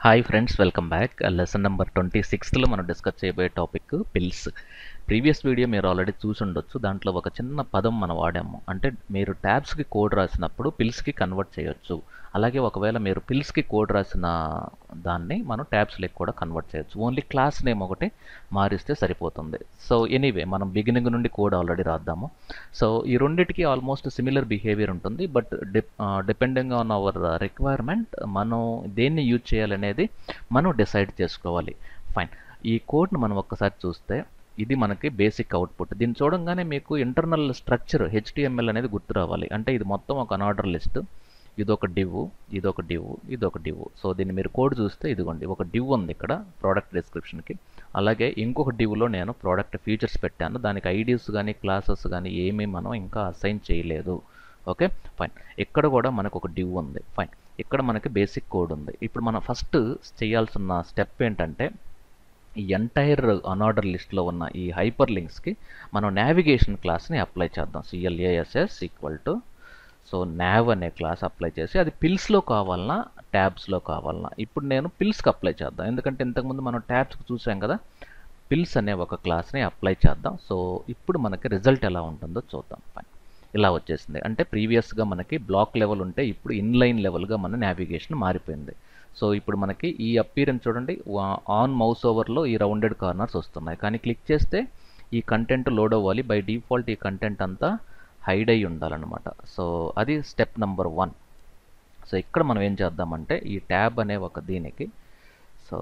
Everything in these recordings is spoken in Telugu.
hi friends welcome back lesson number twenty సిక్స్త్లో మనం డిస్కస్ చేయబోయే టాపిక్ పిల్స్ ప్రీవియస్ వీడియో మీరు ఆల్రెడీ చూసి ఉండొచ్చు దాంట్లో ఒక చిన్న పదం మనం వాడాము అంటే మీరు ట్యాబ్స్కి కోడ్ రాసినప్పుడు పిల్స్కి కన్వర్ట్ చేయొచ్చు అలాగే ఒకవేళ మీరు పిల్స్కి కోడ్ రాసిన దాన్ని మనం ట్యాబ్స్లోకి కూడా కన్వర్ట్ చేయొచ్చు ఓన్లీ క్లాస్ నేమ్ ఒకటి మారిస్తే సరిపోతుంది సో ఎనీవే మనం బిగినింగ్ నుండి కోడ్ ఆల్రెడీ రాద్దాము సో ఈ రెండిటికి ఆల్మోస్ట్ సిమిలర్ బిహేవియర్ ఉంటుంది but depending on our requirement మనం దేన్ని యూజ్ చేయాలనేది మనం డిసైడ్ చేసుకోవాలి ఫైన్ ఈ కోడ్ను మనం ఒక్కసారి చూస్తే ఇది మనకి బేసిక్ అవుట్పుట్ దీన్ని చూడంగానే మీకు ఇంటర్నల్ స్ట్రక్చర్ హెచ్టిఎంఎల్ అనేది గుర్తు రావాలి అంటే ఇది మొత్తం ఒక అనార్డర్ లిస్ట్ ఇదొక డివ్ ఇదొక డివ్ ఇదొక డివ్ సో దీన్ని మీరు కోడ్ చూస్తే ఇదిగోండి ఒక డివ్ ఉంది ఇక్కడ ప్రోడక్ట్ డిస్క్రిప్షన్కి అలాగే ఇంకొక డివ్లో నేను ప్రోడక్ట్ ఫీచర్స్ పెట్టాను దానికి ఐడీస్ కానీ క్లాసెస్ కానీ ఏమీ మనం ఇంకా అసైన్ చేయలేదు ఓకే ఫైన్ ఇక్కడ కూడా మనకు ఒక డివ్ ఉంది ఫైన్ ఇక్కడ మనకి బేసిక్ కోడ్ ఉంది ఇప్పుడు మనం ఫస్ట్ చేయాల్సిన స్టెప్ ఏంటంటే ఈ ఎంటైర్ అనార్డర్ లిస్ట్లో ఉన్న ఈ హైపర్ లింక్స్కి మనం నావిగేషన్ క్లాస్ని అప్లై చేద్దాం C L A S S equal to so nav అనే క్లాస్ అప్లై చేసి అది పిల్స్లో కావాలన్నా ట్యాబ్స్లో కావాలన్నా ఇప్పుడు నేను పిల్స్కి అప్లై చేద్దాం ఎందుకంటే ఇంతకుముందు మనం ట్యాబ్స్కి చూసాం కదా పిల్స్ అనే ఒక క్లాస్ని అప్లై చేద్దాం సో ఇప్పుడు మనకి రిజల్ట్ ఎలా ఉంటుందో చూద్దాం ఫైన్ ఇలా వచ్చేసింది అంటే ప్రీవియస్గా మనకి బ్లాక్ లెవెల్ ఉంటే ఇప్పుడు ఇన్లైన్ లెవెల్గా మన నావిగేషన్ మారిపోయింది సో ఇప్పుడు మనకి ఈ అప్పీరెన్స్ చూడండి ఆన్ మౌస్ ఓవర్లో ఈ రౌండెడ్ కార్నర్స్ వస్తున్నాయి కానీ క్లిక్ చేస్తే ఈ కంటెంట్ లోడ్ అవ్వాలి బై డిఫాల్ట్ ఈ కంటెంట్ అంతా హైడ్ అయి ఉండాలన్నమాట సో అది స్టెప్ నెంబర్ వన్ సో ఇక్కడ మనం ఏం చేద్దామంటే ఈ ట్యాబ్ అనే ఒక దీనికి సో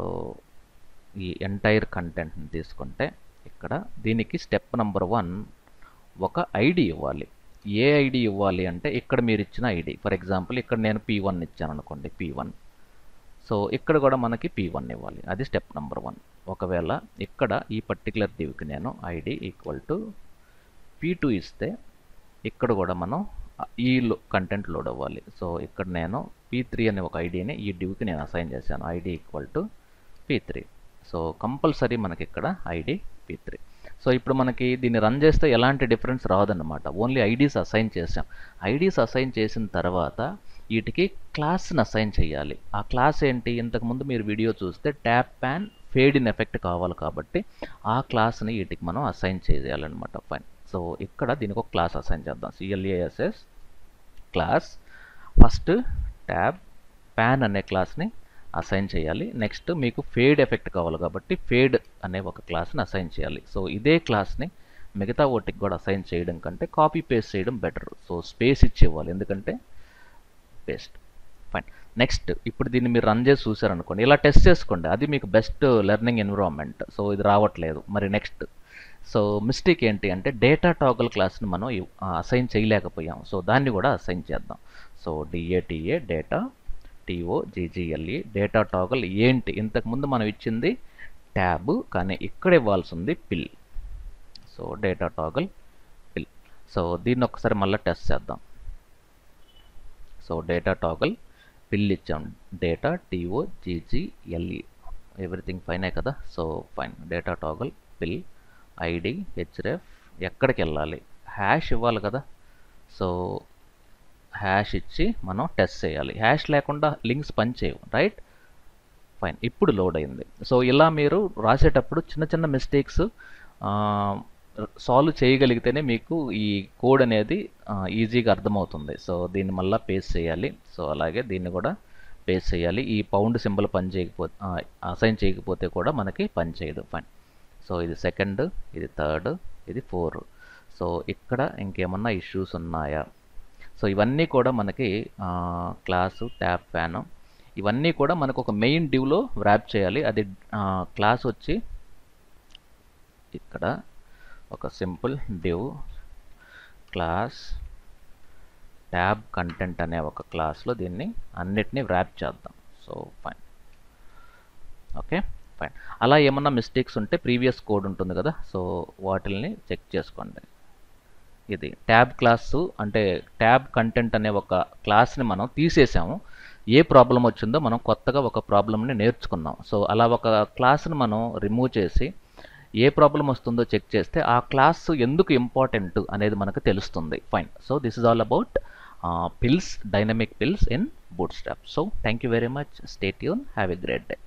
ఈ ఎంటైర్ కంటెంట్ని తీసుకుంటే ఇక్కడ దీనికి స్టెప్ నెంబర్ వన్ ఒక ఐడి ఇవ్వాలి ఏ ఐడి ఇవ్వాలి అంటే ఇక్కడ మీరు ఇచ్చిన ఐడి ఫర్ ఎగ్జాంపుల్ ఇక్కడ నేను పీ వన్ ఇచ్చాను అనుకోండి పీ వన్ సో ఇక్కడ కూడా మనకి పీ వన్ ఇవ్వాలి అది స్టెప్ నెంబర్ వన్ ఒకవేళ ఇక్కడ ఈ పర్టికులర్ డివ్కి నేను ID equal to P two ఇస్తే ఇక్కడ కూడా మనం ఈ కంటెంట్ లోడ్ అవ్వాలి సో ఇక్కడ నేను పీ త్రీ అనే ఒక ఐడిని ఈ డివ్కి నేను అసైన్ చేశాను ID equal to P three so compulsory మనకి ఇక్కడ ఐడి పీ త్రీ సో ఇప్పుడు మనకి దీన్ని రన్ చేస్తే ఎలాంటి డిఫరెన్స్ రాదన్నమాట ఓన్లీ ఐడీస్ అసైన్ చేసాం ఐడీస్ అసైన్ చేసిన తర్వాత వీటికి క్లాస్ని అసైన్ చేయాలి ఆ క్లాస్ ఏంటి ఇంతకుముందు మీరు వీడియో చూస్తే tab pane fade in effect కావాలి కాబట్టి ఆ క్లాస్ని వీటికి మనం అసైన్ చేయాలన్నమాట ఫైన్ సో ఇక్కడ దీనికి ఒక క్లాస్ అసైన్ చేద్దాం C L A S S class first tab pane అనే క్లాస్ని అసైన్ చేయాలి నెక్స్ట్ మీకు ఫేడ్ ఎఫెక్ట్ కావాలి కాబట్టి ఫేడ్ అనే ఒక క్లాస్ని అసైన్ చేయాలి సో ఇదే క్లాస్ని మిగతా ఓటికి కూడా అసైన్ చేయడం కంటే కాపీ పేస్ట్ చేయడం బెటర్ సో స్పేస్ ఇచ్చి ఇవ్వాలి ఎందుకంటే పేస్ట్ ఫైన్ నెక్స్ట్ ఇప్పుడు దీన్ని మీరు రన్ చేసి చూసారనుకోండి ఇలా టెస్ట్ చేసుకోండి అది మీకు బెస్ట్ లెర్నింగ్ ఎన్విరాన్మెంట్ సో ఇది రావట్లేదు మరి నెక్స్ట్ సో మిస్టేక్ ఏంటి అంటే డేటా టాగల్ క్లాస్ని మనం అసైన్ చేయలేకపోయాం సో దాన్ని కూడా అసైన్ చేద్దాం so D A T A data T O G G L E data toggle ఏంటి ఇంతకుముందు మనం ఇచ్చింది ట్యాబ్ కానీ ఇక్కడ ఇవ్వాల్సింది pill so data toggle pill so దీన్ని ఒకసారి మళ్ళీ టెస్ట్ చేద్దాం సో డేటా టాగల్ పిల్ ఇచ్చాం డేటా టీఓ జీజీఎల్ఈ ఎవ్రీథింగ్ ఫైనే కదా so fine data toggle pill ID href ఎక్కడికి వెళ్ళాలి హ్యాష్ ఇవ్వాలి కదా సో హ్యాష్ ఇచ్చి మనం టెస్ట్ చేయాలి హ్యాష్ లేకుండా లింక్స్ పనిచేయవు రైట్ ఫైన్ ఇప్పుడు లోడ్ అయింది సో ఇలా మీరు రాసేటప్పుడు చిన్న చిన్న మిస్టేక్స్ సాల్వ్ చేయగలిగితేనే మీకు ఈ కోడ్ అనేది ఈజీగా అర్థమవుతుంది సో దీన్ని మళ్ళీ పేస్ట్ చేయాలి సో అలాగే దీన్ని కూడా పేస్ట్ చేయాలి ఈ పౌండ్ సింబల్ పని చేయకపోతే అసైన్ చేయకపోతే కూడా మనకి పని చేయదు ఫైన్ సో ఇది సెకండ్ ఇది థర్డ్ ఇది ఫోర్ సో ఇక్కడ ఇంకేమన్నా ఇష్యూస్ ఉన్నాయా సో ఇవన్నీ కూడా మనకి క్లాసు ట్యాప్ ఫ్యాను ఇవన్నీ కూడా మనకు ఒక మెయిన్ డివ్లో ర్యాప్ చేయాలి అది క్లాస్ వచ్చి ఇక్కడ ఒక simple div class tab content అనే ఒక క్లాస్లో దీన్ని అన్నిటినీ ర్యాప్ చేద్దాం సో ఫైన్ ఓకే ఫైన్ అలా ఏమన్నా మిస్టేక్స్ ఉంటే ప్రీవియస్ కోడ్ ఉంటుంది కదా సో వాటిల్ని చెక్ చేసుకోండి ఇది ట్యాబ్ క్లాస్ అంటే ట్యాబ్ కంటెంట్ అనే ఒక క్లాస్ని మనం తీసేసాము ఏ ప్రాబ్లం వచ్చిందో మనం కొత్తగా ఒక ప్రాబ్లమ్ని నేర్చుకున్నాం సో అలా ఒక క్లాస్ని మనం రిమూవ్ చేసి ఏ ప్రాబ్లం వస్తుందో చెక్ చేస్తే ఆ క్లాస్ ఎందుకు ఇంపార్టెంట్ అనేది మనకు తెలుస్తుంది fine so this is all about pills dynamic pills in bootstrap so thank you very much stay tuned have a great day